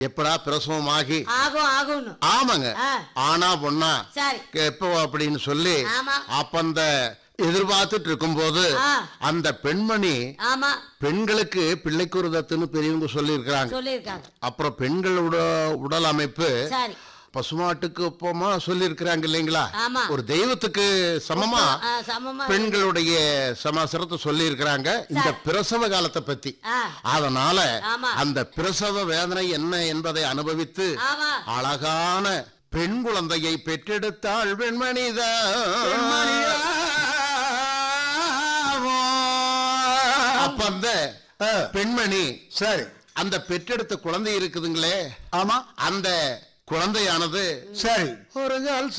எப்படா பிரசவமாகி ஆகும் ஆகும்னு ஆமாங்க ஆ. ஆனா பொண்ணா சரி எப்போ அப்படின்னு சொல்லி ஆமா. அப்ப அந்த எதிர்பார்த்துட்டு இருக்கும்போது ஆ. அந்த பெண்மணி ஆமா பெண்களுக்கு பிள்ளைக்குருதத்துன்னு பெரியவங்க சொல்லி இருக்கிறாங்க சொல்லியிருக்காங்க அப்புறம் பெண்களோட உடல் அமைப்பு சரி பசுமாட்டுக்கு ஒப்பமா சொல்லி இருக்கிறாங்க இல்லைங்களா ஆமா. ஒரு தெய்வத்துக்கு சமமா ஆ, சமமா பெண்களுடைய சமாசரத்தை சொல்லி இருக்கிறாங்க இந்த பிரசவ காலத்தை பத்தி ஆ. அதனால ஆமா. அந்த பிரசவ வேதனை என்ன என்பதை அனுபவித்து ஆமா அழகான பெண் குழந்தையை பெற்றெடுத்தாள் பெண்மணிதான் அப்ப அந்த பெண்மணி சரி அந்த பெற்றெடுத்த குழந்தை இருக்குதுங்களே ஆமா அந்த குழந்தையானது சரி ஒரு கால்